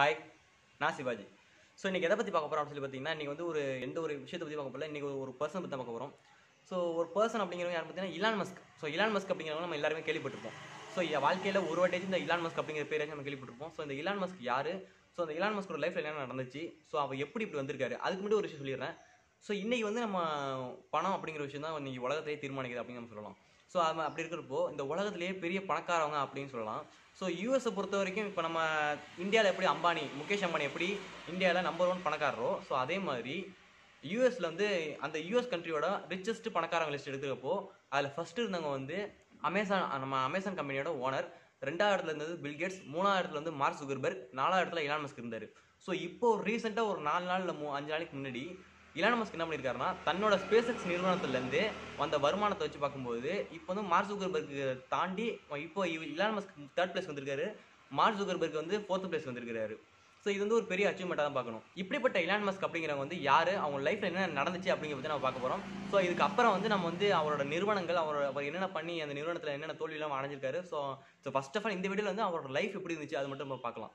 hi நான் Sivaji so இன்றைக்கி எதை பற்றி பார்க்க போகிறோம் அப்படின்னு சொல்லி பார்த்தீங்கன்னா இன்றைக்கி வந்து ஒரு எந்த ஒரு விஷயத்தை பற்றி பார்க்க போகல இன்றைக்கி ஒரு பர்சன் பற்றி தான் பார்க்க போகிறோம் ஸோ ஒரு பர்சன் அப்படிங்கிறவங்க யார் பார்த்தீங்கன்னா Elon Musk so Elon Musk அப்படிங்கிறவங்க நம்ம எல்லாருமே கேள்விப்பட்டிருப்போம் ஸோ வாழ்க்கையில் ஒரு வாட்டேஜ் இந்த இலான் மஸ்க் அப்படிங்கிற பேராச்சும் நம்ம கேள்விப்பட்டிருப்போம் ஸோ இந்த இலான் மஸ்க் யார் ஸோ அந்த இலான் மஸ்கோட லைஃப்பில் என்ன நடந்துச்சு ஸோ அவர் எப்படி இப்படி வந்திருக்காரு அதுக்கு முன்னாடி ஒரு விஷயம் சொல்லிடுறேன் ஸோ இன்றைக்கி வந்து நம்ம பணம் அப்படிங்கிற விஷயம் தான் இன்னைக்கு உலகத்தையே தீர்மானிக்குது அப்படின்னு நம்ம சொல்லலாம் ஸோ அது அப்படி இருக்கிறப்போ இந்த உலகத்திலேயே பெரிய பணக்காரவங்க அப்படின்னு சொல்லலாம் ஸோ யூஎஸை பொறுத்த வரைக்கும் இப்போ நம்ம இந்தியாவில் எப்படி அம்பானி முகேஷ் அம்பானி எப்படி இந்தியாவில் நம்பர் ஒன் பணக்காரரோ ஸோ அதே மாதிரி யூஎஸ்ல வந்து அந்த யூஎஸ் கண்ட்ரியோட ரிச்சஸ்ட் பணக்காரங்க லிஸ்ட் எடுக்கிறப்போ அதில் ஃபர்ஸ்ட் இருந்தவங்க வந்து அமேசான் நம்ம அமேசான் கம்பெனியோட ஓனர் ரெண்டாவது இடத்துல இருந்தது பில்கேட்ஸ் மூணாவது இடத்துல வந்து மார்க் சுகர்பர்க் நாலாவது இடத்துல இலான் மஸ்க் இருந்தார் ஸோ இப்போ ரீசெண்டாக ஒரு நாலு நாள் இல்லை மூ அஞ்சு நாளைக்கு முன்னாடி இலான் மஸ்க் என்ன பண்ணியிருக்காருன்னா தன்னோட ஸ்பேஸ் எக்ஸ் நிறுவனத்துலேருந்து வந்த வருமானத்தை வச்சு பார்க்கும்போது இப்போ வந்து மார்க் சுகர்பர்க்கு தாண்டி இப்போ இவ- இலான் மஸ்க் தேர்ட் பிளேஸ் வந்திருக்காரு மார்க் சுகர்பர்க் வந்து ஃபோர்த் பிளேஸ் வந்திருக்காரு ஸோ இது வந்து ஒரு பெரிய அச்சீவ்மெண்ட்டாக தான் பார்க்கணும் இப்படிப்பட்ட இலான் மஸ்க் அப்படிங்கிறவங்க வந்து யார் அவங்க லைஃப்பில் என்ன நடந்துச்சு அப்படிங்கிறத பற்றி நம்ம பார்க்க போகிறோம் ஸோ இதுக்கு அப்புறம் வந்து நம்ம வந்து அவரோட நிறுவனங்கள் அவரோட அவர் என்னென்ன பண்ணி அந்த நிறுவனத்தில் என்னென்ன தோல்வியெல்லாம் அடைஞ்சிருக்காரு so so first of all இந்த வீடியோவில் வந்து அவரோட லைஃப் எப்படி இருந்துச்சு அது மட்டும் நம்ம பார்க்கலாம்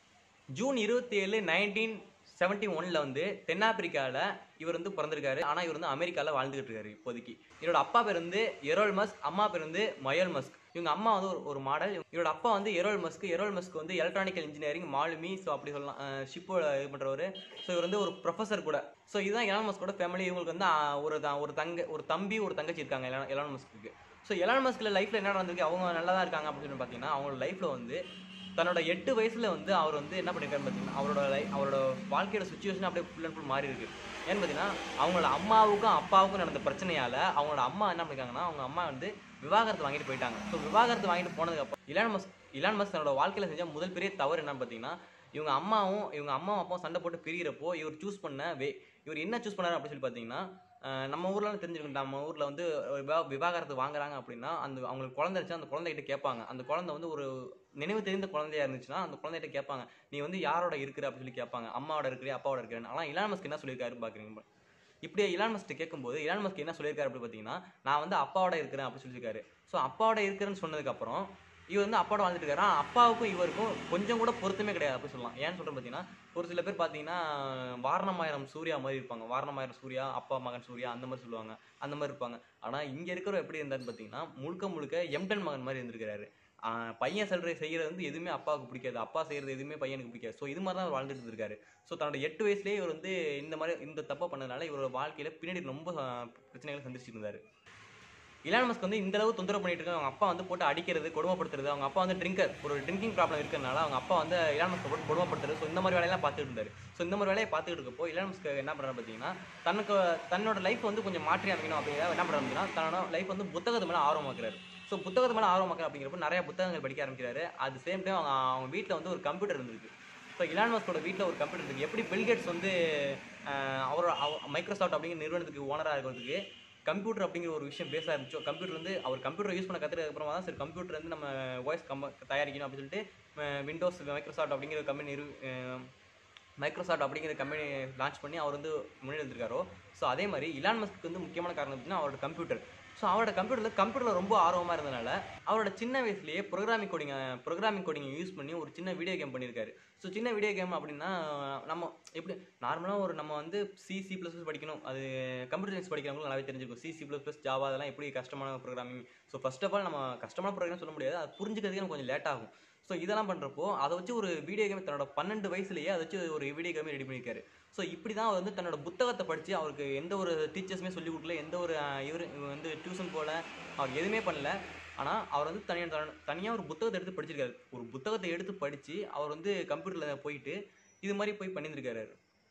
ஜூன் இருபத்தி ஏழு நைன்டீன் செவன்டி ஒன்ல வந்து தென்னாப்பிரிக்காவில் இவர் வந்து பிறந்திருக்காரு ஆனால் இவர் வந்து அமெரிக்காவில் வாழ்ந்துகிட்டு இருக்காரு இப்போதைக்கு இவரோட அப்பா பேர் வந்து எரோல் மஸ்க் அம்மா பேர் வந்து மயோல் மஸ்க் இவங்க அம்மா வந்து ஒரு ஒரு மாடல் இவரோட அப்பா வந்து எரோல் மஸ்க் எரோல் மஸ்க் வந்து எலக்ட்ரானிக்கல் இன்ஜினியரிங் மாலுமி ஸோ அப்படி சொல்லலாம் ஷிப்போட இது பண்ணுறவர் ஸோ இவர் வந்து ஒரு ப்ரொஃபஸர் கூட ஸோ இதுதான் எலான் மஸ்கோட ஃபேமிலி இவங்களுக்கு வந்து ஆஹ், ஒரு த- ஒரு தங்க ஒரு தம்பி ஒரு தங்கச்சி இருக்காங்க எலான் எலான் மஸ்க்கு ஸோ எலான் மஸ்கில் லைஃப்பில் என்ன நடந்திருக்கு அவங்க நல்லா தான் இருக்காங்க அப்படின்னு சொல்லி பார்த்தீங்கன்னா அவங்களோட லைஃப்பில் வந்து தன்னோட எட்டு வயசுல வந்து அவர் வந்து என்ன பண்ணிருக்காரு பார்த்தீங்கன்னா அவரோட லை அவரோட வாழ்க்கையோட சுச்சுவேஷன் அப்படியே ஃபுல் அண்ட் ஃபுல் மாறி இருக்கு ஏன்னு பார்த்தீங்கன்னா அவங்களோட அம்மாவுக்கும் அப்பாவுக்கும் நடந்த பிரச்சனையால அவங்களோட அம்மா என்ன பண்ணிருக்காங்கன்னா அவங்க அம்மா வந்து விவாகரத்து வாங்கிட்டு போயிட்டாங்க ஸோ விவாகரத்து வாங்கிட்டு போனதுக்கு அப்புறம் இலான் மஸ் இலான் மஸ் தன்னோட வாழ்க்கையில செஞ்ச முதல் பெரிய தவறு என்னன்னு பார்த்தீங்கன்னா இவங்க அம்மாவும் இவங்க அம்மாவும் அப்பாவும் சண்டை போட்டு பிரிகிறப்போ இவர் சூஸ் பண்ண வே இவர் என்ன சூஸ் பண்ணாரு அப்படின்னு சொல்லி பார்த்தீங்கன்னா அஹ் நம்ம ஊர்ல தெரிஞ்சுக்கணும் நம்ம ஊர்ல வந்து ஒரு விவா- விவாகரத்து வாங்குறாங்க அப்படின்னா அந்த அவங்களுக்கு குழந்தை இருந்துச்சு அந்த குழந்தைகிட்ட கேட்பாங்க அந்த குழந்தை வந்து ஒரு நினைவு தெரிந்த குழந்தையா இருந்துச்சுன்னா அந்த குழந்தைகிட்ட கேட்பாங்க நீ வந்து யாரோட இருக்கிற அப்படின்னு சொல்லி கேட்பாங்க அம்மாவோட இருக்கிறியா அப்பாவோட இருக்கிறேன்னு ஆனால் இலான் மஸ்க் என்ன சொல்லியிருக்காரு பாக்குறீங்க இப்படியே இலான் மஸ்க் கேட்கும்போது இலான் மஸ்க் என்ன சொல்லியிருக்காரு அப்படி பார்த்தீங்கன்னா நான் வந்து அப்பாவோட இருக்கிறேன் அப்படின்னு சொல்லியிருக்காரு ஸோ அப்பாவோட இருக்கிறேன்னு சொன்னதுக்கப்புறம் இவர் வந்து அப்பாவோட வாழ்ந்துட்டு இருக்காரு ஆனா அப்பாவுக்கும் இவருக்கும் கொஞ்சம் கூட பொருத்தமே கிடையாது அப்படி சொல்லலாம் ஏன்னு சொல்றேன் பார்த்தீங்கன்னா ஒரு சில பேர் பார்த்தீங்கன்னா வாரணமாயிரம் சூர்யா மாதிரி இருப்பாங்க வாரணமாயிரம் சூர்யா அப்பா மகன் சூர்யா அந்த மாதிரி சொல்லுவாங்க அந்த மாதிரி இருப்பாங்க ஆனால் இங்கே இருக்கிறவர் எப்படி இருந்தாருன்னு பார்த்தீங்கன்னா முழுக்க முழுக்க எம்டன் மகன் மாதிரி இருந்திருக்கிறாரு ஆஹ் பையன் சொல்ற செய்யறது வந்து எதுவுமே அப்பாவுக்கு பிடிக்காது அப்பா செய்யறது எதுவுமே பையனுக்கு பிடிக்காது ஸோ இது மாதிரி தான் அவர் வாழ்ந்துட்டு இருக்காரு ஸோ தன்னோட எட்டு வயசுலேயே இவர் வந்து இந்த மாதிரி இந்த தப்பை பண்ணதுனால இவரோட வாழ்க்கையில பின்னாடி ரொம்ப ஆஹ், பிரச்சனைகளை சந்திச்சுட்டு இருந்தாரு இலான் மஸ்க் வந்து இந்த அளவு தொந்தரவு பண்ணிட்டு இருக்காங்க அவங்க அப்பா வந்து போட்டு அடிக்கிறது கொடுமைப்படுத்துறது அவங்க அப்பா வந்து ட்ரிங்கர் ஒரு ட்ரிங்கிங் ப்ராப்ளம் இருக்கிறனால அவங்க அப்பா வந்து இலான் மஸ்க் போட்டு கொடுமைப்படுத்துறது ஸோ இந்த மாதிரி வேலையெல்லாம் பார்த்துட்டு இருந்தாரு ஸோ இந்த மாதிரி வேலையை பார்த்துட்டு இருக்கப்போ இலான் மஸ்க் என்ன பண்ணுறாரு பார்த்தீங்கன்னா தனக்கு தன்னோட லைஃப் வந்து கொஞ்சம் மாற்றி அமைக்கணும் அப்படிங்கிற என்ன பண்ணுறாரு அப்படின்னா தன்னோட லைஃப் வந்து புத்தகத்து மேலே ஆர்வமாக்குறாரு ஸோ புத்தகத்து மேலே ஆர்வமாக்குற அப்படிங்கிறப்ப நிறைய புத்தகங்கள் படிக்க ஆரம்பிக்கிறாரு அது சேம் டைம் அவங்க அவங்க வீட்டில் வந்து ஒரு கம்ப்யூட்டர் இருந்திருக்கு ஸோ இலான் மஸ்கோட வீட்டில் ஒரு கம்ப்யூட்டர் இருக்குது எப்படி பில்கேட்ஸ் வந்து ஆஹ், அவரோட மைக்ரோசாஃப்ட் அப்படிங்கிற நிறுவனத்துக்கு ஓனராக இருக்கிறதுக்கு கம்ப்யூட்டர் அப்படிங்கிற ஒரு விஷயம் பேச ஆரம்பிச்சோம் கம்ப்யூட்டர் வந்து அவர் கம்ப்யூட்டர் யூஸ் பண்ண கற்றுறதுக்கு அப்புறமா தான் சரி கம்ப்யூட்டர் வந்து நம்ம வாய்ஸ் கம் தயாரிக்கணும் அப்படின்னு சொல்லிட்டு விண்டோஸ் மைக்ரோசாஃப்ட் அப்படிங்கிற கம்பெனி நிறு மைக்ரோசாஃப்ட் அப்படிங்கிற கம்பெனி லான்ச் பண்ணி அவர் வந்து முன்னாடி வந்திருக்காரோ ஸோ அதே மாதிரி இலான் மஸ்க்கு வந்து முக்கியமான காரணம் அப்படின்னா அவரோட கம்ப்யூட்டர் ஸோ அவரோட கம்ப்யூட்டரில் கம்ப்யூட்டரில் ரொம்ப ஆர்வமாக இருந்தனால அவரோட சின்ன வயசுலேயே programming coding programming coding use பண்ணி ஒரு சின்ன வீடியோ கேம் பண்ணியிருக்காரு ஸோ சின்ன வீடியோ கேம் அப்படின்னா நம்ம எப்படி நார்மலாக ஒரு நம்ம வந்து சி சி ப்ளஸ் ப்ளஸ் படிக்கணும் அது கம்ப்யூட்டர் சயின்ஸ் படிக்கிறவங்களுக்கு நல்லாவே தெரிஞ்சிருக்கும் C C plus plus Java அதெல்லாம் எப்படி கஷ்டமான programming so first of all நம்ம கஷ்டமான ப்ரோக்ராம் சொல்ல முடியாது அது புரிஞ்சுக்கிறதுக்கு எனக்கு கொஞ்சம் லேட் ஆகும் ஸோ இதெல்லாம் பண்ணுறப்போ அதை வச்சு ஒரு வீடியோ கேம் தன்னோட பன்னெண்டு வயசுலேயே அதை வச்சு ஒரு வீடியோ கேம் ரெடி பண்ணியிருக்காரு ஸோ இப்படி தான் அவர் வந்து தன்னோட புத்தகத்தை படித்து அவருக்கு எந்த ஒரு டீச்சர்ஸுமே சொல்லிக் கொடுக்கல எந்த ஒரு இவர் வந்து டியூஷன் போல அவர் எதுவுமே பண்ணல ஆனால் அவர் வந்து தனியாக தனியாக ஒரு புத்தகத்தை எடுத்து படிச்சிருக்காரு ஒரு புத்தகத்தை எடுத்து படித்து அவர் வந்து கம்ப்யூட்டரில் போயிட்டு இது மாதிரி போய் பண்ணியிருக்காரு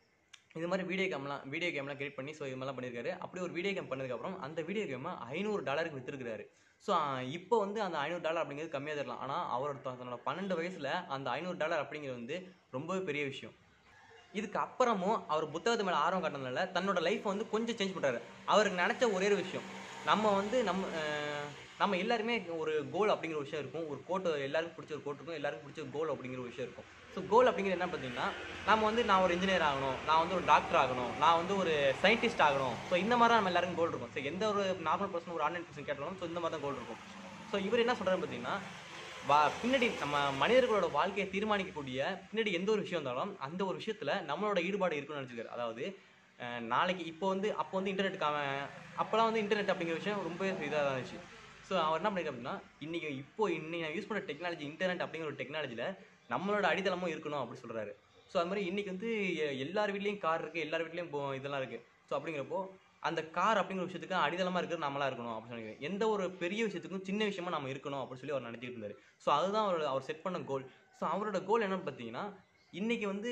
இது மாதிரி வீடியோ கேம்லாம் வீடியோ கேம்லாம் கிரியேட் பண்ணி ஸோ இது மாதிரிலாம் பண்ணியிருக்காரு அப்படி ஒரு வீடியோ கேம் பண்ணதுக்கப்புறம் அந்த வீடியோ கேமை ஐநூறு டாலருக்கு விற்றுருக்காரு ஸோ இப்போ வந்து அந்த ஐநூறு டாலர் அப்படிங்கிறது கம்மியாக தரலாம் ஆனால் அவரோட த- தன்னோட பன்னெண்டு வயசில் அந்த ஐநூறு டாலர் அப்படிங்கிறது வந்து ரொம்பவே பெரிய விஷயம் இதுக்கு அப்புறமும் அவர் புத்தகத்து மேலே ஆர்வம் காட்டினதுனால தன்னோட லைஃப்பை வந்து கொஞ்சம் சேஞ்ச் பண்ணுறாரு அவருக்கு நினச்ச ஒரே ஒரு விஷயம் நம்ம வந்து நம்ம அஹ், நம்ம எல்லாருமே ஒரு கோல் அப்படிங்கிற ஒரு விஷயம் இருக்கும் ஒரு கோட் எல்லாருக்கும் பிடிச்ச ஒரு கோட் இருக்கும் எல்லாருக்கும் பிடிச்ச கோல் அப்படிங்கிற ஒரு விஷயம் இருக்கும் ஸோ கோல் அப்படிங்கிறது என்ன பார்த்தீங்கன்னா நம்ம வந்து நான் ஒரு இன்ஜினியர் ஆகணும் நான் வந்து ஒரு டாக்டர் ஆகணும் நான் வந்து ஒரு சயின்டிஸ்ட் ஆகணும் ஸோ இந்த மாதிரி தான் நம்ம எல்லாருக்கும் கோல் இருக்கும் ஸோ எந்த ஒரு நார்மல் பர்சன் ஒரு ஆன்லைன் பர்சன் கேட்டாலும் ஸோ இந்த மாதிரி தான் கோல் இருக்கும் ஸோ இவர் என்ன சொல்கிறாரு பார்த்தீங்கன்னா வா பின்னாடி நம்ம மனிதர்களோட வாழ்க்கையை தீர்மானிக்கக்கூடிய பின்னாடி எந்த ஒரு விஷயம் இருந்தாலும் அந்த ஒரு விஷயத்துல நம்மளோட ஈடுபாடு இருக்குன்னு நினச்சிருக்காரு அதாவது அஹ், நாளைக்கு இப்போ வந்து அப்போ வந்து இன்டர்நெட் அப்போலாம் வந்து இன்டர்நெட் அப்படிங்கிற விஷயம் ரொம்ப இதாக தான் இருந்துச்சு ஸோ அவர் என்ன பண்ணிருக்காரு அப்படின்னா இன்னைக்கு இப்போ இன்னைக்கு நான் யூஸ் பண்ண டெக்னாலஜி இன்டர்நெட் அப்படிங்கிற ஒரு டெக்னாலஜியில் நம்மளோட அடித்தளமும் இருக்கணும் அப்படி சொல்றாரு ஸோ அது மாதிரி இன்னைக்கு வந்து எ- எல்லார் வீட்லேயும் கார் இருக்கு எல்லார் வீட்லேயும் இப்போ இதெல்லாம் இருக்கு ஸோ அப்படிங்கிறப்போ அந்த கார் அப்படிங்கிற விஷயத்துக்கு அடித்தளமா இருக்கிறது நம்மளா இருக்கணும் அப்படின்னு சொல்லி எந்த ஒரு பெரிய விஷயத்துக்கும் சின்ன விஷயமா நம்ம இருக்கணும் அப்படின்னு சொல்லி அவர் நினைச்சிட்டு இருந்தாரு ஸோ அதுதான் அவரோட அவர் செட் பண்ண கோல் ஸோ அவரோட கோல் என்னன்னு பார்த்தீங்கன்னா இன்னைக்கு வந்து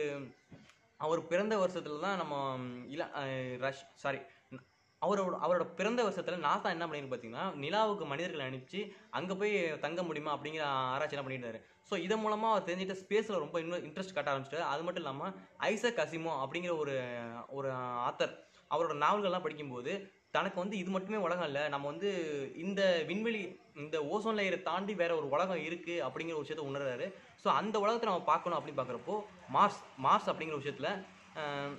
அவர் பிறந்த வருஷத்துல தான் நம்ம ம், இல அஹ், ரஷ் சாரி அவரோட அவரோட பிறந்த வருஷத்துல நாசா என்ன பண்ணிருக்கு பார்த்தீங்கன்னா நிலாவுக்கு மனிதர்களை அனுப்பிச்சு அங்கே போய் தங்க முடியுமா அப்படிங்கிற ஆராய்ச்சி என்ன பண்ணிட்டாரு ஸோ இதன் மூலமா அவர் தெரிஞ்சுட்டு ஸ்பேஸில் ரொம்ப இன்னும் இன்ட்ரெஸ்ட் காட்ட ஆரம்பிச்சிட்டாரு அது மட்டும் இல்லாமல் ஐசக் அசிமோ அப்படிங்கிற ஒரு ஒரு ஆத்தர் அவரோட நாவல்கள்லாம் படிக்கும்போது தனக்கு வந்து இது மட்டுமே உலகம் இல்லை நம்ம வந்து இந்த விண்வெளி இந்த ஓசோன் லேயரை தாண்டி வேற ஒரு உலகம் இருக்கு அப்படிங்கிற ஒரு விஷயத்த உணர்றாரு ஸோ அந்த உலகத்தை நம்ம பார்க்கணும் அப்படின்னு பார்க்குறப்போ மார்ஸ் மார்ஸ் அப்படிங்கிற விஷயத்துல ஆஹ்,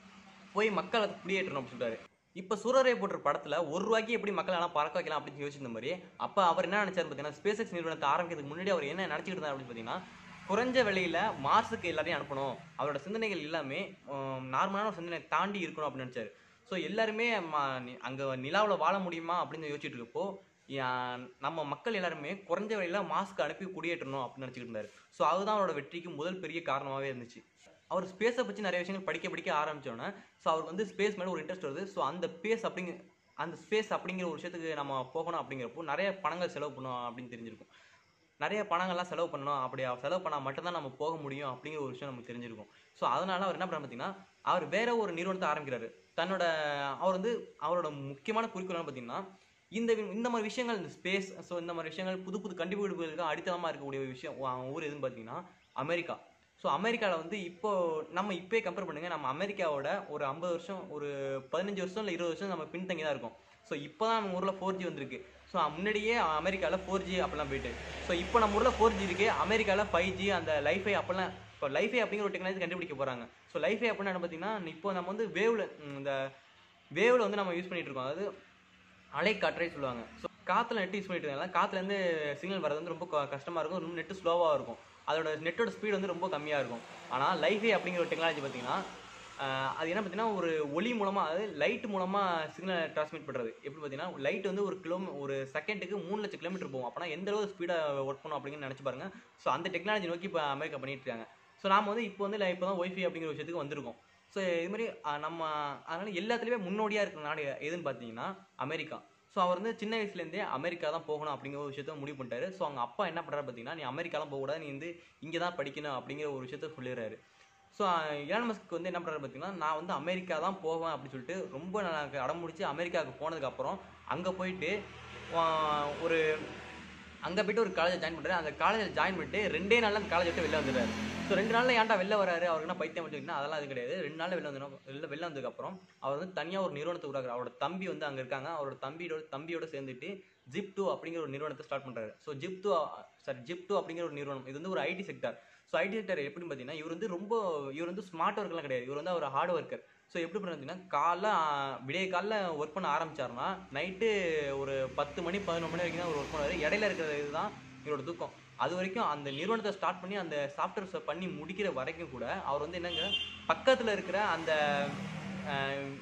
போய் மக்களை குடியேற்றணும் அப்படின்னு சொல்றாரு இப்போ சூரரை போட்ட படத்துல ஒரு ரூபாய்க்கு எப்படி மக்களை எல்லாம் பறக்க வைக்கலாம் அப்படின்னு யோசிச்சிருந்த மாதிரி அப்போ அவர் என்ன நினைச்சாரு பார்த்தீங்கன்னா ஸ்பேஸ் எக்ஸ் நிறுவனத்தை ஆரம்பிக்கிறதுக்கு முன்னாடி அவர் என்ன நினச்சிக்கிட்டு இருந்தார் அப்படின்னு பார்த்தீங்கன்னா குறைஞ்ச விலையில மார்ஸுக்கு எல்லாரையும் அனுப்பணும் அவரோட சிந்தனைகள் எல்லாமே நார்மலான சிந்தனை தாண்டி இருக்கணும் அப்படின்னு நினைச்சாரு ஸோ எல்லாருமே ம- நி- அங்க நிலாவில் வாழ முடியுமா அப்படின்னு யோசிச்சுட்டு இருக்கப்போ யா- நம்ம மக்கள் எல்லாருமே குறைஞ்ச விலையில மாஸ்க் அனுப்பி குடியேற்றணும் அப்படின்னு நினச்சிக்கிட்டு இருந்தாரு ஸோ அதுதான் அவரோட வெற்றிக்கு முதல் பெரிய காரணமாகவே இருந்துச்சு அவர் ஸ்பேஸை பற்றி நிறைய விஷயங்கள் படிக்க படிக்க ஆரம்பிச்சோன்னே ஸோ அவருக்கு வந்து ஸ்பேஸ் மேலே ஒரு இன்ட்ரெஸ்ட் வருது ஸோ அந்த ஸ்பேஸ் அப்படிங்க அந்த ஸ்பேஸ் அப்படிங்கிற ஒரு விஷயத்துக்கு நம்ம போகணும் அப்படிங்கிறப்போ நிறைய பணங்கள் செலவு பண்ணணும் அப்படின்னு தெரிஞ்சிருக்கும் நிறைய பணங்கள்லாம் செலவு பண்ணணும் அப்படி செலவு பண்ணால் மட்டும்தான் நம்ம போக முடியும் அப்படிங்கிற ஒரு விஷயம் நமக்கு தெரிஞ்சிருக்கும் ஸோ அதனால அவர் என்ன பண்ண பார்த்தீங்கன்னா அவர் வேற ஒரு நிறுவனத்தை ஆரம்பிக்கிறாரு தன்னோட அவர் வந்து அவரோட முக்கியமான குறிக்கோள் என்ன பார்த்தீங்கன்னா இந்த வி- இந்த மாதிரி விஷயங்கள் இந்த ஸ்பேஸ் ஸோ இந்த மாதிரி விஷயங்கள் புது புது கண்டுபிடிப்புகளுக்கு அடித்தளமாக இருக்கக்கூடிய ஒரு விஷயம் வா- ஊர் எதுன்னு பார்த்தீங்கன்னா அமெரிக்கா ஸோ அமெரிக்காவில் வந்து இப்போ நம்ம இப்போயே கம்பேர் பண்ணுங்க நம்ம அமெரிக்காவோட ஒரு ஐம்பது வருஷம் ஒரு பதினஞ்சு வருஷம் இல்லை இருபது வருஷம் நம்ம பின்தங்கி தான் இருக்கோம் ஸோ இப்போ தான் நம்ம ஊரில் ஃபோர் ஜி வந்திருக்கு ஸோ முன்னாடியே அமெரிக்காவில் ஃபோர் ஜி அப்படிலாம் போயிட்டு ஸோ இப்போ நம்ம ஊரில் ஃபோர் ஜி இருக்கு அமெரிக்காவில் ஃபைவ் ஜி அந்த லைஃபை அப்போல்லாம் இப்போ லைஃபை அப்படிங்கிற ஒரு டெக்னாலஜி கண்டுபிடிக்க போகிறாங்க ஸோ லைஃபை அப்படின்னா என்ன பார்த்தீங்கன்னா இப்போ நம்ம வந்து வேவ்ல இந்த வேவ்ல வந்து நம்ம யூஸ் பண்ணிட்டு இருக்கோம் அதாவது அலைக்காற்றை சொல்லுவாங்க ஸோ காற்றுல நெட் யூஸ் பண்ணிட்டு இருக்காங்க காற்றுலேருந்து சிக்னல் வரது வந்து ரொம்ப க- கஷ்டமா இருக்கும் ரொம்ப நெட்டு ஸ்லோவாக இருக்கும் அதோட நெட்டோட ஸ்பீடு வந்து ரொம்ப கம்மியாக இருக்கும் ஆனால் லைஃபே அப்படிங்கிற ஒரு டெக்னாலஜி பார்த்தீங்கன்னா ஆஹ் அது என்ன பார்த்தீங்கன்னா ஒரு ஒளி மூலமாக அதாவது லைட் மூலமாக சிக்னல் டிரான்ஸ்மிட் பண்ணுறது எப்படி பார்த்தீங்கன்னா லைட் வந்து ஒரு கிலோ ஒரு செகண்டுக்கு மூணு லட்சம் கிலோமீட்டர் போகும் அப்போனா எந்த அளவு ஸ்பீடாக ஒர்க் பண்ணும் அப்படின்னு நினச்சி பாருங்க ஸோ அந்த டெக்னாலஜி நோக்கி இப்போ அமெரிக்கா பண்ணிட்டு இருக்காங்க ஸோ நாம வந்து இப்போ வந்து இப்போ தான் ஒய்ஃபை அப்படிங்கிற விஷயத்துக்கு வந்திருக்கோம் ஸோ இது மாதிரி ஆஹ் நம்ம அதனால எல்லாத்துலேயுமே முன்னோடியாக இருக்கிற நாடு எதுன்னு பார்த்தீங்கன்னா அமெரிக்கா ஸோ அவர் வந்து சின்ன வயசுலேருந்தே அமெரிக்கா தான் போகணும் அப்படிங்கிற ஒரு விஷயத்த முடிவு பண்ணிட்டாரு ஸோ அவங்க அப்பா என்ன பண்ணுறாரு பார்த்தீங்கன்னா நீ அமெரிக்காலாம் போகக்கூடாது நீ வந்து இங்கே தான் படிக்கணும் அப்படிங்கிற ஒரு விஷயத்த சொல்லிடுறாரு ஸோ இலான் மஸ்க்கு வந்து என்ன பண்ணுறாரு பார்த்தீங்கன்னா நான் வந்து அமெரிக்கா தான் போவேன் அப்படின்னு சொல்லிட்டு ரொம்ப எனக்கு அடம் முடிச்சு அமெரிக்காவுக்கு போனதுக்கப்புறம் அங்கே போயிட்டு ஆஹ் ஒரு அங்கே போயிட்டு ஒரு காலேஜ் ஜாயின் பண்ணுறாரு அந்த காலேஜில் ஜாயின் பண்ணிட்டு ரெண்டே நாளில் அந்த காலேஜ் விட்டு வெளில வந்துடுறாரு ஸோ ரெண்டு நாளில் ஏன்டா வெளில வராரு அவருக்கு என்ன பைத்தியம் பண்ணிட்டுனா அதெல்லாம் அது கிடையாது ரெண்டு நாளில் வெளில வந்து வெளில வெளில வந்ததுக்கப்புறம் அவர் வந்து தனியாக ஒரு நிறுவனத்தை உருவாக்குறாரு அவரோட தம்பி வந்து அங்கே இருக்காங்க அவரோட தம்பியோட தம்பியோட சேர்ந்துட்டு ஜிப் டூ அப்படிங்கிற ஒரு நிறுவனத்தை ஸ்டார்ட் பண்ணுறாரு so Zip two sorry Zip two அப்படிங்கிற ஒரு நிறுவனம் இது வந்து ஒரு IT sector so IT sector எப்படின்னு பார்த்தீங்கன்னா இவர் வந்து ரொம்ப இவர் வந்து ஸ்மார்ட் ஒர்க்லாம் கிடையாது இவர் வந்து ஒரு ஹார்ட் ஒர்க்கர் ஸோ எப்படி பார்த்தீங்கன்னா காலைல ஆஹ், விடிய காலைல ஒர்க் பண்ண ஆரம்பிச்சாருன்னா நைட்டு ஒரு பத்து மணி பதினொரு மணி வரைக்கும் தான் ஒரு ஒர்க் பண்ணுவார் இடையில இருக்கிற இதுதான் இவரோட தூக்கம் அது வரைக்கும் அந்த நிறுவனத்தை ஸ்டார்ட் பண்ணி அந்த சாஃப்ட்வேர்ஸை பண்ணி முடிக்கிற வரைக்கும் கூட அவர் வந்து என்னங்க பக்கத்தில் இருக்கிற அந்த ஆஹ்,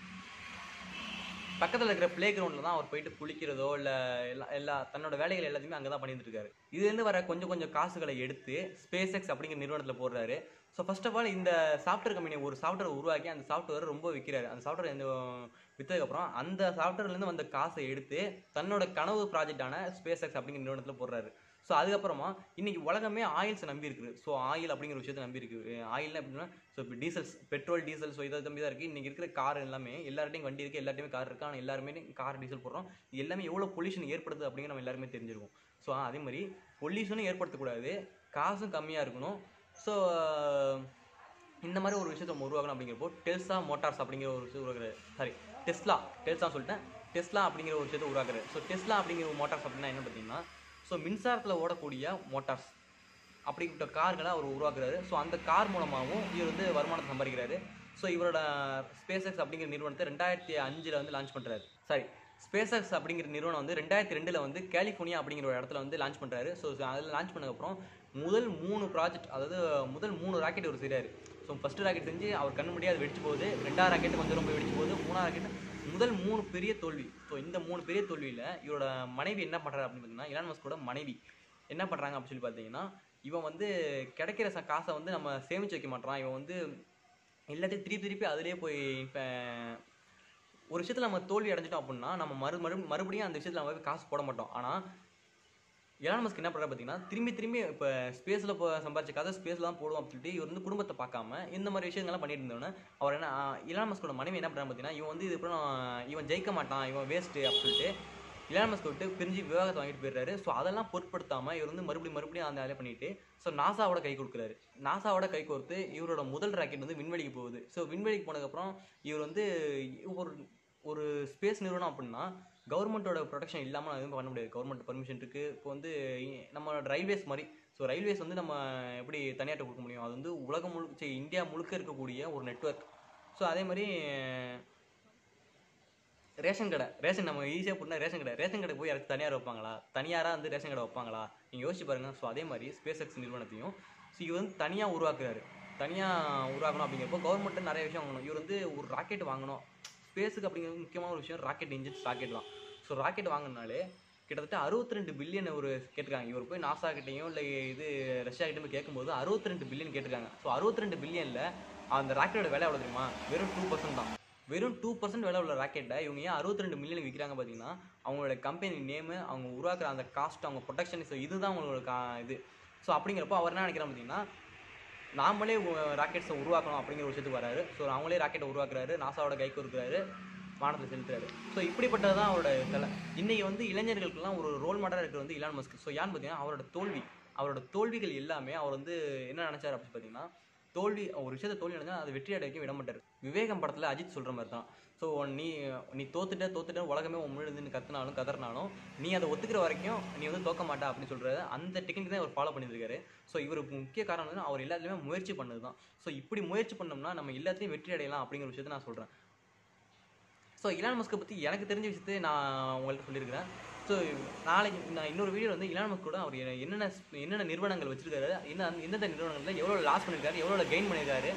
பக்கத்தில் இருக்கிற பிளே கிரவுண்டில் தான் அவர் போயிட்டு குளிக்கிறதோ இல்லை எல்லா எல்லா தன்னோட வேலைகள் எல்லாத்தையுமே அங்கே தான் பண்ணிட்டு இருக்காரு இதுலேருந்து வர கொஞ்சம் கொஞ்சம் காசுகளை எடுத்து ஸ்பேஸ் எக்ஸ் அப்படிங்கிற நிறுவனத்தில் போடுறாரு ஸோ ஃபர்ஸ்ட் ஆஃப் ஆல் இந்த சாஃப்ட்வேர் கம்பெனி ஒரு சாஃப்ட்வேர் உருவாக்கி அந்த சாஃப்ட்வேர் ரொம்ப விற்கிறாரு அந்த சாஃப்ட்வேர் எந்த விற்றதுக்கப்புறம் அந்த சாஃப்ட்வேர்லேருந்து வந்த காசை எடுத்து தன்னோட கனவு ப்ராஜெக்டான ஸ்பேஸ் எக்ஸ் அப்படிங்கிற நிறுவனத்தில் போடுறாரு ஸோ அதுக்கப்புறமா இன்னைக்கு உலகமே ஆயில்ஸை நம்பி இருக்குது ஸோ ஆயில் அப்படிங்கிற விஷயத்தை நம்பி இருக்கு ஆயில்னா எப்படின்னா ஸோ இப்போ டீசல்ஸ் பெட்ரோல் டீசல் ஸோ இதை நம்பி தான் இருக்குது இன்னைக்கு இருக்கிற கார் எல்லாமே எல்லார்ட்டையும் வண்டி இருக்குது எல்லார்ட்டையுமே கார் இருக்குது ஆனால் எல்லாருமே கார் டீசல் போடுறோம் இது எல்லாமே எவ்வளோ பொல்யூஷன் ஏற்படுது அப்படிங்கிற நம்ம எல்லாருமே தெரிஞ்சிருக்கும் ஸோ அதே மாதிரி பொல்யூஷனும் ஏற்படுத்தக்கூடாது காசும் கம்மியாக இருக்கணும் ஸோ இந்த மாதிரி ஒரு விஷயத்தை நம்ம உருவாக்கணும் அப்படிங்கிறப்போ டெல்சா மோட்டார்ஸ் அப்படிங்கிற ஒரு விஷயம் உருவாக்குறாரு சாரி டெஸ்லா டெல்சா சொல்லிட்டேன் டெஸ்லா அப்படிங்கிற ஒரு விஷயத்தை உருவாக்குறாரு ஸோ டெஸ்லா அப்படிங்கிற மோட்டார்ஸ் அப்படின்னா என்ன பார்த்தீங்கன்னா ஸோ மின்சாரத்தில் ஓடக்கூடிய மோட்டார்ஸ் அப்படிப்பட்ட கார்களை அவர் உருவாக்குறாரு ஸோ அந்த கார் மூலமாகவும் இவர் வந்து வருமானத்தை சம்பாதிக்கிறாரு ஸோ இவரோட ஸ்பேஸ் எக்ஸ் அப்படிங்கிற நிறுவனத்தை ரெண்டாயிரத்தி அஞ்சில் வந்து லான்ச் பண்ணுறாரு சாரி ஸ்பேஸ் எக்ஸ் அப்படிங்கிற நிறுவனம் வந்து ரெண்டாயிரத்தி ரெண்டில் வந்து கலிஃபோர்னியா அப்படிங்கிற ஒரு இடத்துல வந்து லான்ச் பண்ணுறாரு ஸோ அதில் லான்ச் பண்ணதுக்கப்புறம் முதல் மூணு ப்ராஜெக்ட் அதாவது முதல் மூணு ராக்கெட் ஒரு செய்கிறாரு ஸோ ஃபஸ்ட்டு ராக்கெட் செஞ்சு அவர் கண்ணு முடியாது அது வெடிச்சு போகுது ரெண்டாவது ராக்கெட் கொஞ்சம் ரொம்ப வெடிச்சு போகுது மூணாவது ராக்கெட் முதல் மூணு பெரிய தோல்வி ஸோ இந்த மூணு பெரிய தோல்வியில் இவரோட மனைவி என்ன பண்ணுறாரு அப்படின்னு பார்த்தீங்கன்னா இலான் மஸ்கோட மனைவி என்ன பண்ணுறாங்க அப்படின்னு சொல்லி பார்த்தீங்கன்னா இவன் வந்து கிடைக்கிற ச காசை வந்து நம்ம சேமிச்சு வைக்க மாட்டான் இவன் வந்து எல்லாத்தையும் திருப்பி திருப்பி அதிலே போய் இப்போ ஒரு விஷயத்தில் நம்ம தோல்வி அடைஞ்சிட்டோம் அப்படின்னா நம்ம மறு மறு மறுபடியும் அந்த விஷயத்தில் நம்ம போய் காசு போட மாட்டோம் ஆனால் எலான் மஸ்க் என்ன பண்ணுறாரு பார்த்தீங்கன்னா திரும்பி திரும்பி இப்போ ஸ்பேஸில் இப்போ சம்பாரிச்ச கதை ஸ்பேஸில் தான் போடுவோம் அப்படின்னு சொல்லிட்டு இவர் வந்து குடும்பத்தை பார்க்காம இந்த மாதிரி விஷயங்கள்லாம் பண்ணிட்டு இருந்தோன்னே அவர் என்ன இலான் மஸ்கோட மனைவி என்ன பண்ணுறாங்க பார்த்தீங்கன்னா இவன் வந்து இதுக்கப்புறம் இவன் ஜெயிக்க மாட்டான் இவன் வேஸ்ட்டு அப்படின்னு சொல்லிட்டு இலான் மஸ்க் விட்டு பிரிஞ்சு விவாகத்தை வாங்கிட்டு போயிடுறாரு ஸோ அதெல்லாம் பொருட்படுத்தாமல் இவர் வந்து மறுபடியும் மறுபடியும் அந்த வேலையை பண்ணிட்டு ஸோ நாசாவோட கை கொடுக்குறாரு நாசாவோட கை கோர்த்து இவரோட முதல் ராக்கெட் வந்து விண்வெளிக்கு போகுது ஸோ விண்வெளிக்கு போனதுக்கப்புறம் இவர் வந்து ஒரு ஒரு ஸ்பேஸ் நிறுவனம் அப்படின்னா கவர்மெண்ட்டோட ப்ரொடெக்ஷன் இல்லாமல் எதுவும் பண்ண முடியாது கவர்மெண்ட் பர்மிஷன் இருக்குது இப்போ வந்து இ- நம்மளோட ரயில்வேஸ் மாதிரி ஸோ ரயில்வேஸ் வந்து நம்ம எப்படி தனியார்ட்ட கொடுக்க முடியும் அது வந்து உலகம் முழுக்க சரி, இந்தியா முழுக்க இருக்கக்கூடிய ஒரு நெட்வொர்க் ஸோ அதே மாதிரி ரேஷன் கடை ரேஷன் நம்ம ஈஸியாக போட்டால் ரேஷன் கடை ரேஷன் கடை போய் யாராச்சும் தனியார் வைப்பாங்களா தனியாராக வந்து ரேஷன் கடை வைப்பாங்களா நீங்கள் யோசிச்சு பாருங்க ஸோ அதே மாதிரி ஸ்பேஸ் எக்ஸ் நிறுவனத்தையும் ஸோ இவர் வந்து தனியாக உருவாக்குறாரு தனியாக உருவாக்கணும் அப்படிங்கிறப்போ கவர்மெண்ட்டு நிறைய விஷயம் வாங்கணும் இவர் வந்து ஒரு ராக்கெட் வாங்கணும் ஸ்பேஸுக்கு அப்படிங்கிறது முக்கியமான ஒரு விஷயம் ராக்கெட் இன்ஜின்ஸ் ராக்கெட் தான் ஸோ ராக்கெட் வாங்கினாலே கிட்டத்தட்ட 62 ரெண்டு பில்லியன் ஒரு கேட்டிருக்காங்க இவர் போய் நாசா கிட்டேயும் இல்லை இது ரஷ்யா கிட்டயும் போய் கேட்கும்போது 62 ரெண்டு பில்லியன் கேட்டிருக்காங்க ஸோ 62 ரெண்டு பில்லியனில் அந்த ராக்கெட்டோட விலை எவ்வளோ தெரியுமா வெறும் டூ பர்சன்ட் தான் வெறும் டூ பர்சன்ட் விலை உள்ள ராக்கெட்டை இவங்க ஏன் 62 ரெண்டு மில்லியன் விற்கிறாங்க பார்த்தீங்கன்னா அவங்களோட கம்பெனி நேமு அவங்க உருவாக்குற அந்த காஸ்ட் அவங்க ப்ரொடக்ஷன் ஸோ இதுதான் அவங்களோட கா இது ஸோ அப்படிங்கிறப்போ அவர் என்ன நினைக்கிறார் பார்த்தீங்கன்னா நாமளே ராக்கெட்ஸை உருவாக்கணும் அப்படிங்கிற ஒரு விஷயத்துக்கு வராரு ஸோ அவங்களே ராக்கெட்டை உருவாக்குறாரு நாசாவோட கைக்கு இருக்கிறாரு வானத்தில் செலுத்துறாரு ஸோ இப்படிப்பட்டது தான் அவரோட தலை இன்னைக்கு வந்து இளைஞர்களுக்கெல்லாம் ஒரு ரோல் மாடலாக இருக்கிறது வந்து இலான் மஸ்க் ஸோ ஏன்னு பார்த்தீங்கன்னா அவரோட தோல்வி அவரோட தோல்விகள் எல்லாமே அவர் வந்து என்ன நினைச்சாரு அப்படின்னு பார்த்தீங்கன்னா தோல்வி ஒரு விஷயத்த தோல்வி அடைஞ்சா அது வெற்றி அடைக்க விட மாட்டார் விவேகம் படத்தில் அஜித் சொல்கிற மாதிரி தான் ஸோ நீ நீ தோத்துட்ட தோத்துட்ட உலகமே உன் முன்னாடி நின்று கத்துனாலும் கதறினாலும் நீ அதை ஒத்துக்கிற வரைக்கும் நீ வந்து தோக்க மாட்டா அப்படின்னு சொல்கிறது அந்த டெக்னிக் தான் அவர் ஃபாலோ பண்ணியிருக்காரு ஸோ இவர் முக்கிய காரணம் வந்து அவர் எல்லாத்துலேயுமே முயற்சி பண்ணது தான் ஸோ இப்படி முயற்சி பண்ணோம்னா நம்ம எல்லாத்துலேயும் வெற்றி அடையலாம் அப்படிங்கிற விஷயத்தை நான் சொல்கிறேன் ஸோ இலான் மஸ்கை பற்றி எனக்கு தெரிஞ்ச விஷயத்தை நான் உங்கள்கிட்ட சொல்லியிருக்கிறேன் ஸோ நாளைக்கு நான் இன்னொரு வீடியோ வந்து இலான் மஸ்க் கூட அவர் என்னென்ன என்னென்ன நிறுவனங்கள் வச்சிருக்காரு என்ன எந்தெந்த நிறுவனங்களில் எவ்வளோ லாஸ் பண்ணியிருக்காரு எவ்வளோ கெயின் பண்ணியிருக்காரு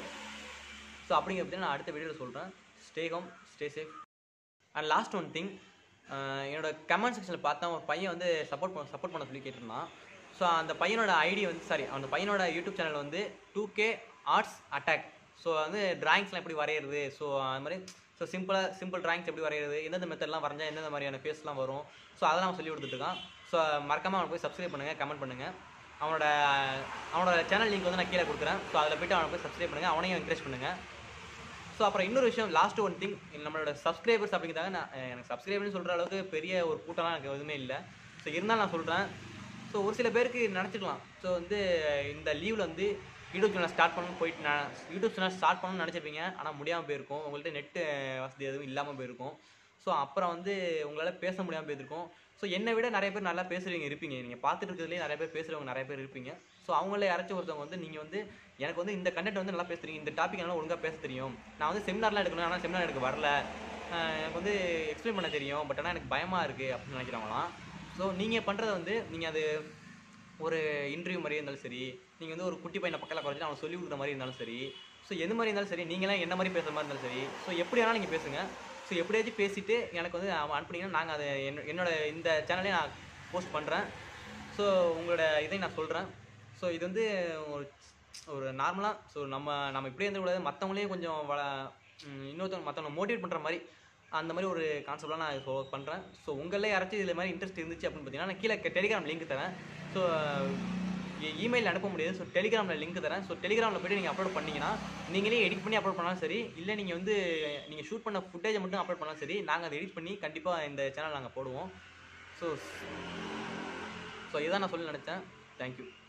ஸோ அப்படிங்கிற பற்றி நான் அடுத்த வீடியோவில் சொல்கிறேன் stay home stay safe and last one thing என்னோட கமெண்ட் செக்ஷனில் பார்த்தா ஒரு பையன் வந்து சப்போர்ட் பண்ண சப்போர்ட் பண்ண சொல்லி கேட்டிருந்தான் ஸோ அந்த பையனோட ஐடி வந்து சாரி அந்த பையனோட யூடியூப் சேனல் வந்து two K arts attack so வந்து டிராயிங்ஸ்லாம் எப்படி வரைகிறது ஸோ அது மாதிரி ஸோ சிம்பிளாக சிம்பிள் டிராயிங்ஸ் எப்படி வரைகிறது எந்தெந்த மெத்தட்லாம் வரைஞ்சா எந்தெந்த மாதிரியான ஃபேஸ்லாம் வரும் ஸோ அதெல்லாம் அவன் சொல்லி கொடுத்துட்ருக்கான் ஸோ மறக்காமல் அவனை போய் சப்ஸ்கிரைப் பண்ணுங்கள் கமெண்ட் பண்ணுங்கள் அவனோட அவனோட சேனல் லிங்க் வந்து நான் கீழே கொடுக்குறேன் ஸோ அதில் போய்ட்டு அவனை போய் சப்ஸ்கிரைப் பண்ணுங்கள் அவனையும் என்கரேஜ் பண்ணுங்கள் ஸோ அப்புறம் இன்னொரு விஷயம் லாஸ்ட் ஒன் திங் நம்மளோட சப்ஸ்கிரைபர்ஸ் அப்படிங்கிறதாங்க நான் அஹ் எனக்கு சப்ஸ்கிரைபர்னு சொல்கிற அளவுக்கு பெரிய ஒரு கூட்டம்லாம் எனக்கு எதுவுமே இல்லை ஸோ இருந்தாலும் நான் சொல்கிறேன் ஸோ ஒரு சில பேருக்கு நினச்சிக்கலாம் ஸோ வந்து இந்த லீவில் வந்து யூடியூப் சேனல் ஸ்டார்ட் பண்ணணும் போயிட்டு நான் யூடியூப் சேனல் ஸ்டார்ட் பண்ணணும்னு நினச்சிருப்பீங்க ஆனால் முடியாமல் போயிருக்கும் உங்கள்கிட்ட நெட்டு வசதி எதுவும் இல்லாமல் போயிருக்கும் ஸோ அப்புறம் வந்து உங்களால் பேச முடியாமல் போயிருக்கும் ஸோ என்னை விட நிறைய பேர் நல்லா பேசுகிறவங்க இருப்பீங்க நீங்கள் பார்த்துட்டு இருக்கிறதுலேயே நிறைய பேர் பேசுகிறவங்க நிறைய பேர் இருப்பீங்க ஸோ அவங்கள யாராச்சும் ஒருத்தவங்க வந்து நீங்கள் வந்து எனக்கு வந்து இந்த கண்டென்ட் வந்து நல்லா பேசுறீங்க இந்த டாபிக் நல்லா ஒழுங்காக பேச தெரியும் நான் வந்து செமினார்லாம் எடுக்கணும் ஆனால் செமினார் எனக்கு வரல அஹ் எனக்கு வந்து எக்ஸ்பிளைன் பண்ண தெரியும் பட் ஆனால் எனக்கு பயமாக இருக்குது அப்படின்னு நினைக்கிறவங்களாம் ஸோ நீங்கள் பண்ணுறத வந்து நீங்கள் அது ஒரு இன்டர்வியூ மாதிரியே இருந்தாலும் சரி நீங்கள் வந்து ஒரு குட்டி பையனை பக்கத்தில் குறைஞ்சி அவன் சொல்லி கொடுக்குற மாதிரி இருந்தாலும் சரி ஸோ எது மாதிரி இருந்தாலும் சரி நீங்களாம் என்ன மாதிரி பேசுகிற மாதிரி இருந்தாலும் சரி ஸோ எப்படி வேணாலும் நீங்கள் பேசுங்க ஸோ எப்படியாச்சும் பேசிட்டு எனக்கு வந்து அவன் அனுப்புனீங்கன்னா நாங்கள் அதை என்ன- என்னோட இந்த சேனலே நான் போஸ்ட் பண்ணுறேன் ஸோ உங்களோட இதை நான் சொல்கிறேன் ஸோ இது வந்து ஒரு ஒரு நார்மலாக ஸோ நம்ம நம்ம இப்படியே இருந்துக்கூடாது மற்றவங்களையும் கொஞ்சம் வள ம், இன்னொருத்தவங்க மற்றவங்க மோட்டிவேட் பண்ணுற மாதிரி அந்த மாதிரி ஒரு கான்செப்ட்லாம் நான் இப்போ பண்ணுறேன் ஸோ உங்களில் யாராச்சும் இதில் மாதிரி இன்ட்ரெஸ்ட் இருந்துச்சு அப்படின்னு பார்த்தீங்கன்னா நான் கீழே டெலிகிராம் லிங்க் தரேன் ஸோ இமெயில் அனுப்ப முடியாது ஸோ டெலிகிராமில் லிங்க் தரேன் ஸோ டெலிகிராமில் போய்ட்டு நீங்கள் அப்லோட் பண்ணீங்கன்னா நீங்களே எடிட் பண்ணி அப்லோட் பண்ணாலும் சரி இல்லை நீங்கள் வந்து நீங்கள் ஷூட் பண்ண ஃபுட்டேஜை மட்டும் அப்லோட் பண்ணாலும் சரி நாங்கள் அதை எடிட் பண்ணி கண்டிப்பாக இந்த சேனல் நாங்கள் போடுவோம் ஸோ ஸோ இதான் நான் சொல்ல நினச்சேன் தேங்க்யூ